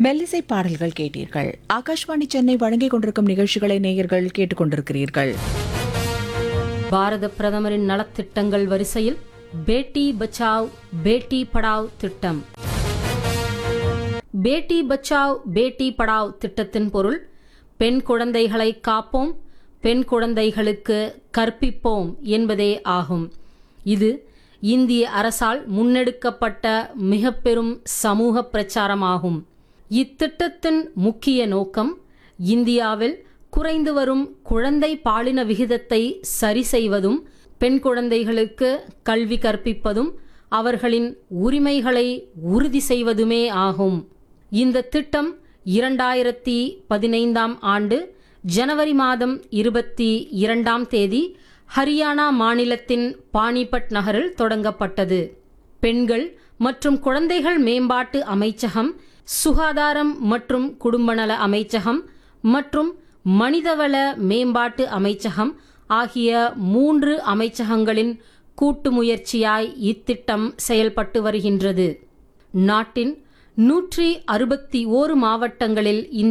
மெல்லிசை பாடல்கள் கேட்டீர்கள் ஆகாஷ்வாணி சென்னை வழங்கிக் கொண்டிருக்கும் நிகழ்ச்சிகளை நேயர்கள் கேட்டுக்கொண்டிருக்கிறீர்கள் பாரத பிரதமரின் நலத்திட்டங்கள் வரிசையில் பேட்டி பச்சாவ் பேட்டி படாவ் திட்டம் பேட்டி பச்சாவ் பேட்டி படாவ் திட்டத்தின் பொருள் பெண் குழந்தைகளை காப்போம் பெண் குழந்தைகளுக்கு கற்பிப்போம் என்பதே ஆகும் இது இந்திய அரசால் முன்னெடுக்கப்பட்ட மிக பெரும் சமூக பிரச்சாரமாகும் இத்திட்டத்தின் முக்கிய நோக்கம் இந்தியாவில் குறைந்து வரும் குழந்தை பாலின விகிதத்தை சரி செய்வதும் பெண் குழந்தைகளுக்கு கல்வி கற்பிப்பதும் அவர்களின் உரிமைகளை உறுதி செய்வதுமே ஆகும் இந்த திட்டம் இரண்டாயிரத்தி பதினைந்தாம் ஆண்டு ஜனவரி மாதம் இருபத்தி இரண்டாம் தேதி ஹரியானா மாநிலத்தின் பானிபட் நகரில் தொடங்கப்பட்டது பெண்கள் மற்றும் குழந்தைகள் மேம்பாட்டு அமைச்சகம் சுகாதாரம் மற்றும் குடும்பநல அமைச்சகம் மற்றும் மனிதவள மேம்பாட்டு அமைச்சகம் ஆகிய மூன்று அமைச்சகங்களின் கூட்டு முயற்சியாய் இத்திட்டம் செயல்பட்டு வருகின்றது நாட்டின் நூற்றி அறுபத்தி ஓரு மாவட்டங்களில் இந்த